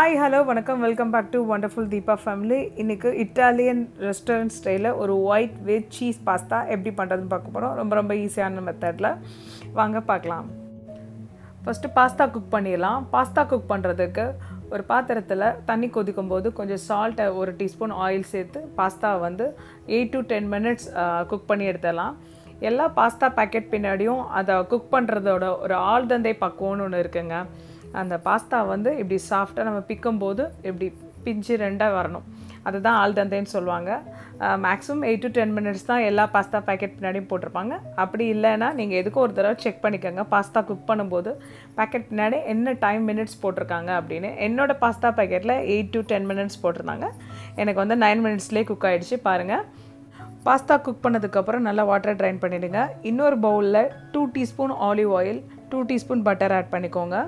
hi hello வணக்கம் welcome back to wonderful Deepa family இன்றைக்கி Italian restaurant ஸ்டைலில் ஒரு ஒயிட் வெஜ் சீஸ் பாஸ்தா எப்படி பண்ணுறதுன்னு பார்க்க போகிறோம் ரொம்ப ரொம்ப ஈஸியான மெத்தடில் வாங்க பார்க்கலாம் ஃபஸ்ட்டு பாஸ்தா குக் பண்ணிடலாம் பாஸ்தா குக் பண்ணுறதுக்கு ஒரு பாத்திரத்தில் தண்ணி கொதிக்கும் போது கொஞ்சம் சால்ட்டை ஒரு டீஸ்பூன் ஆயில் சேர்த்து பாஸ்தா வந்து eight to ten minutes cook பண்ணி எடுத்துடலாம் எல்லா பாஸ்தா பேக்கெட் பின்னாடியும் அதை குக் பண்ணுறதோட ஒரு ஆழ்தந்தை பக்குவம்னு ஒன்று இருக்குங்க அந்த பாஸ்தா வந்து இப்படி சாஃப்டாக நம்ம பிக்கும்போது இப்படி பிஞ்சு ரெண்டாக வரணும் அதுதான் ஆழ்தந்தைன்னு சொல்லுவாங்க maximum eight to ten minutes தான் எல்லா பாஸ்தா பேக்கெட் பின்னாடியும் போட்டிருப்பாங்க அப்படி இல்லைன்னா நீங்கள் எதுக்கும் ஒரு தடவை செக் பண்ணிக்கோங்க பாஸ்தா குக் பண்ணும்போது பேக்கெட் பின்னாடி என்ன டைம் மினிட்ஸ் போட்டிருக்காங்க அப்படின்னு என்னோடய பாஸ்தா பேக்கெட்டில் எயிட் டு டென் மினிட்ஸ் போட்டிருந்தாங்க எனக்கு வந்து நைன் மினிட்ஸ்லேயே குக் ஆகிடுச்சு பாருங்கள் பாஸ்தா குக் பண்ணதுக்கப்புறம் நல்லா வாட்டரை ட்ரைன் பண்ணிவிடுங்க இன்னொரு பவுலில் two teaspoon olive oil two teaspoon butter add பண்ணிக்கோங்க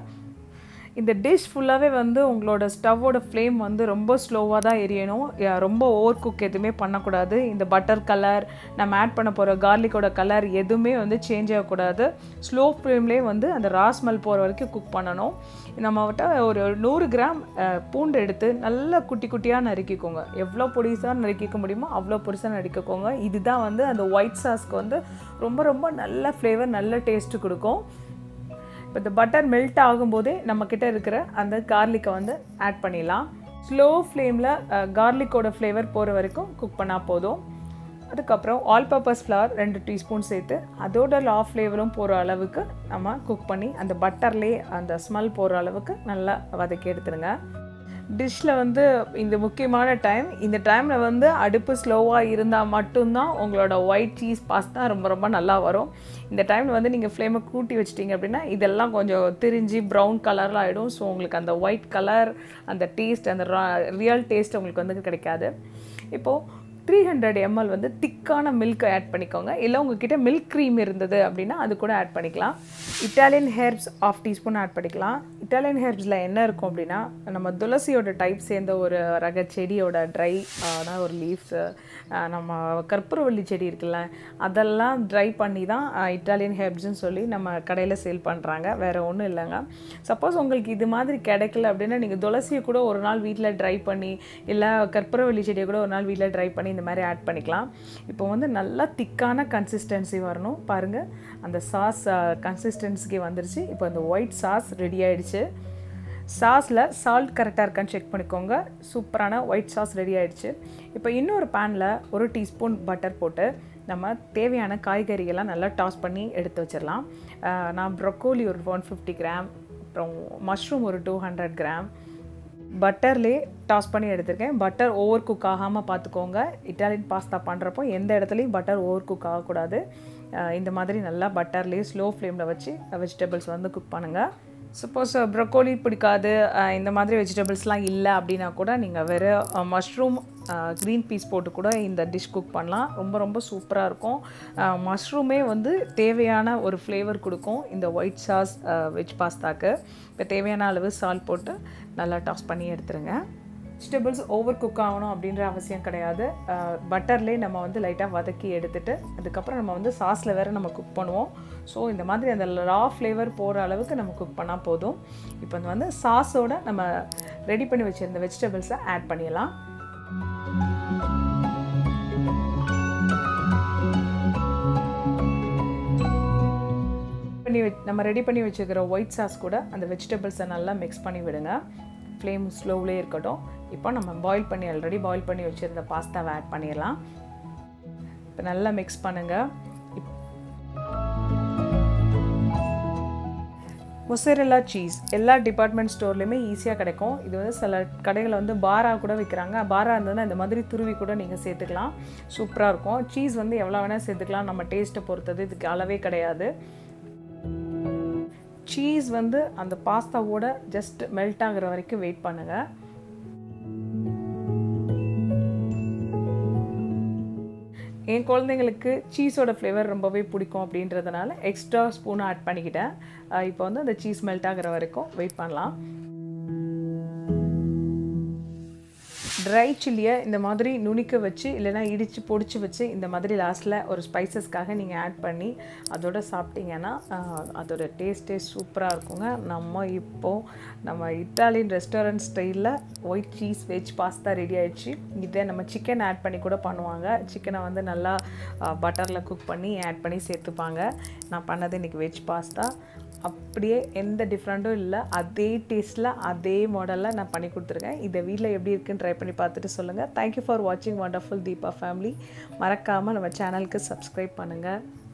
இந்த டிஷ் ஃபுல்லாகவே வந்து உங்களோட ஸ்டவ்வோட ஃப்ளேம் வந்து ரொம்ப ஸ்லோவாக தான் எரியணும் ரொம்ப ஓவர் குக் எதுவுமே பண்ணக்கூடாது இந்த பட்டர் கலர் நம்ம ஆட் பண்ண போகிற கார்லிக்கோட கலர் எதுவுமே வந்து சேஞ்ச் ஆகக்கூடாது ஸ்லோ ஃப்ளேம்லேயே வந்து அந்த ராஸ்மல் போகிற வரைக்கும் குக் பண்ணணும் நம்மகிட்ட ஒரு நூறு கிராம் பூண்டு எடுத்து நல்லா குட்டி குட்டியாக நறுக்கிக்கோங்க எவ்வளோ பொடிசாக நறுக்கிக்க முடியுமோ அவ்வளோ பொடிசாக நறுக்கிக்கோங்க இதுதான் வந்து அந்த ஒயிட் சாஸ்க்கு வந்து ரொம்ப ரொம்ப நல்ல ஃப்ளேவர் நல்ல டேஸ்ட்டு கொடுக்கும் இப்போ இந்த பட்டர் மெல்ட் ஆகும்போதே நம்மக்கிட்ட இருக்கிற அந்த கார்லிக்கை வந்து ஆட் பண்ணிடலாம் ஸ்லோ ஃப்ளேமில் கார்லிக்கோட ஃப்ளேவர் போகிற வரைக்கும் குக் பண்ணால் போதும் அதுக்கப்புறம் ஆல் பர்பஸ் ஃப்ளவர் ரெண்டு டீஸ்பூன் சேர்த்து அதோட லா ஃப்ளேவரும் போகிற அளவுக்கு நம்ம குக் பண்ணி அந்த பட்டர்லேயே அந்த ஸ்மெல் போகிற அளவுக்கு நல்லா வதக்கி எடுத்துருங்க டிஷ்ஷில் வந்து இந்த முக்கியமான டைம் இந்த டைமில் வந்து அடுப்பு ஸ்லோவாக இருந்தால் மட்டும்தான் உங்களோட ஒயிட் சீஸ் பாஸ்தா ரொம்ப ரொம்ப நல்லா வரும் இந்த டைமில் வந்து நீங்கள் ஃப்ளேமை கூட்டி வச்சிட்டிங்க அப்படின்னா இதெல்லாம் கொஞ்சம் திரிஞ்சு ப்ரௌன் கலரில் ஆகிடும் ஸோ உங்களுக்கு அந்த ஒயிட் கலர் அந்த டேஸ்ட் அந்த ரியல் டேஸ்ட் உங்களுக்கு வந்து கிடைக்காது இப்போது த்ரீ ஹண்ட்ரட் எம்எல் வந்து திக்கான மில்க்கை ஆட் பண்ணிக்கோங்க இல்லை உங்ககிட்ட மில்க் க்ரீம் இருந்தது அப்படின்னா அது கூட ஆட் பண்ணிக்கலாம் Italian herbs half teaspoon add பண்ணிக்கலாம் இட்டாலியன் ஹெர்ப்ஸில் என்ன இருக்கும் அப்படின்னா நம்ம துளசியோட டைப் சேர்ந்த ஒரு ரக செடியோட ட்ரை அதான் ஒரு லீவ்ஸு நம்ம கற்பூரவள்ளி செடி இருக்குல்ல அதெல்லாம் ட்ரை பண்ணி தான் இட்டாலியன் ஹெர்ப்ஸ்ன்னு சொல்லி நம்ம கடையில் சேல் பண்ணுறாங்க வேறு ஒன்றும் இல்லைங்க சப்போஸ் உங்களுக்கு இது மாதிரி கிடைக்கல அப்படின்னா நீங்கள் துளசியை கூட ஒரு நாள் வீட்டில் ட்ரை பண்ணி இல்லை கற்பூரவள்ளி செடியை கூட ஒரு நாள் வீட்டில் ட்ரை பண்ணி இந்த மாதிரி ஆட் பண்ணிக்கலாம் இப்போ வந்து நல்லா திக்கான கன்சிஸ்டன்சி வரணும் பாருங்கள் அந்த சாஸ் கன்சிஸ்டன்சிக்கு வந்துருச்சு இப்போ அந்த ஒயிட் சாஸ் ரெடி ஆகிடுச்சு சாஸில் சால்ட் கரெக்டாக இருக்கான்னு செக் பண்ணிக்கோங்க சூப்பரான ஒயிட் சாஸ் ரெடி ஆகிடுச்சு இப்போ இன்னொரு பேனில் ஒரு டீஸ்பூன் பட்டர் போட்டு நம்ம தேவையான காய்கறிகள்லாம் நல்லா டாஸ் பண்ணி எடுத்து வச்சிடலாம் நான் ப்ரொக்கோலி ஒரு ஒன் ஃபிஃப்டி கிராம் அப்புறம் மஷ்ரூம் ஒரு டூ ஹண்ட்ரட் கிராம் பட்டர்லேயே டாஸ் பண்ணி எடுத்திருக்கேன் பட்டர் ஓவர் குக் ஆகாமல் பார்த்துக்கோங்க இட்டாலியன் பாஸ்தா பண்ணுறப்போ எந்த இடத்துலையும் பட்டர் ஓவர் குக் ஆகக்கூடாது இந்த மாதிரி நல்லா பட்டர்லேயே ஸ்லோ ஃப்ளேமில் வச்சு வெஜிடபிள்ஸ் வந்து குக் பண்ணுங்கள் சப்போஸ் ப்ரொக்கோலி பிடிக்காது இந்த மாதிரி வெஜிடபிள்ஸ்லாம் இல்லை அப்படின்னா கூட நீங்கள் வெறும் மஷ்ரூம் க்ரீன் பீஸ் போட்டு கூட இந்த டிஷ் குக் பண்ணலாம் ரொம்ப ரொம்ப சூப்பராக இருக்கும் மஷ்ரூமே வந்து தேவையான ஒரு ஃப்ளேவர் கொடுக்கும் இந்த ஒயிட் சாஸ் வெஜ் பாஸ்தாக்கு இப்போ தேவையான அளவு சால்ட் போட்டு நல்லா டாஸ் பண்ணி எடுத்துருங்க வெஜிடபிள்ஸ் ஓவர் குக் ஆகணும் அப்படின்ற அவசியம் கிடையாது பட்டர்லேயே நம்ம வந்து லைட்டாக வதக்கி எடுத்துகிட்டு அதுக்கப்புறம் நம்ம வந்து சாஸில் வேறு நம்ம குக் பண்ணுவோம் ஸோ இந்த மாதிரி அந்த ரா ஃப்ளேவர் போகிற அளவுக்கு நம்ம குக் பண்ணால் போதும் இப்போ வந்து சாஸோட நம்ம ரெடி பண்ணி வச்சுருந்த வெஜிடபிள்ஸை ஆட் பண்ணிடலாம் பண்ணி நம்ம ரெடி பண்ணி வச்சுக்கிற ஒயிட் சாஸ் கூட அந்த வெஜிடபிள்ஸை நல்லா மிக்ஸ் பண்ணி விடுங்க ஃப்ளேம் ஸ்லோவிலே இருக்கட்டும் இப்போ நம்ம பாயில் பண்ணி ஆல்ரெடி பாயில் பண்ணி வச்சுருந்த பாஸ்தாவை ஆட் பண்ணிடலாம் இப்போ நல்லா மிக்ஸ் பண்ணுங்கள் மொசரெல்லா சீஸ் எல்லா டிபார்ட்மெண்ட் ஸ்டோர்லேயுமே ஈஸியாக கிடைக்கும் இது வந்து சில கடைகளில் வந்து பாரா கூட விற்கிறாங்க பாரா இருந்ததுன்னா இந்த மாதிரி துருவி கூட நீங்கள் சேர்த்துக்கலாம் சூப்பராக இருக்கும் சீஸ் வந்து எவ்வளோ வேணால் சேர்த்துக்கலாம் நம்ம டேஸ்ட்டை பொறுத்தது இதுக்கு அளவே கிடையாது சீஸ் வந்து அந்த பாஸ்தாவோட ஜஸ்ட் மெல்ட் ஆகிற வரைக்கும் வெயிட் பண்ணுங்கள் என் குழந்தைங்களுக்கு சீஸோட ஃப்ளேவர் ரொம்பவே பிடிக்கும் அப்படின்றதுனால எக்ஸ்ட்ரா ஸ்பூன் ஆட் பண்ணிக்கிட்டேன் இப்போ வந்து அந்த சீஸ் மெல்ட் ஆகிற வரைக்கும் வெயிட் பண்ணலாம் ட்ரை சில்லியை இந்த மாதிரி நுணிக்க வச்சு இல்லைன்னா இடித்து பொடிச்சு வச்சு இந்த மாதிரி லாஸ்ட்டில் ஒரு ஸ்பைசஸ்க்காக நீங்கள் ஆட் பண்ணி அதோட சாப்பிட்டீங்கன்னா ஆஹ், அதோட டேஸ்ட்டே சூப்பராக இருக்குங்க நம்ம இப்போது நம்ம இட்டாலியன் ரெஸ்டாரண்ட் ஸ்டைலில் white cheese veg pasta ready ஆயிடுச்சு இதை நம்ம சிக்கன் ஆட் பண்ணி கூட பண்ணுவாங்க சிக்கனை வந்து நல்லா பட்டரில் குக் பண்ணி ஆட் பண்ணி சேர்த்துப்பாங்க நான் பண்ணது இன்றைக்கி வெஜ் பாஸ்தா அப்படியே எந்த டிஃப்ரெண்ட்டும் இல்லை அதே டேஸ்ட்டில் அதே மாடலில் நான் பண்ணி கொடுத்துருக்கேன் இதை வீட்டில் எப்படி இருக்குன்னு ட்ரை பண்ணி பார்த்துட்டு சொல்லுங்கள் தேங்க்யூ ஃபார் வாட்சிங் வண்டர்ஃபுல் தீபா ஃபேமிலி மறக்காமல் நம்ம சேனலுக்கு சப்ஸ்கிரைப் பண்ணுங்கள்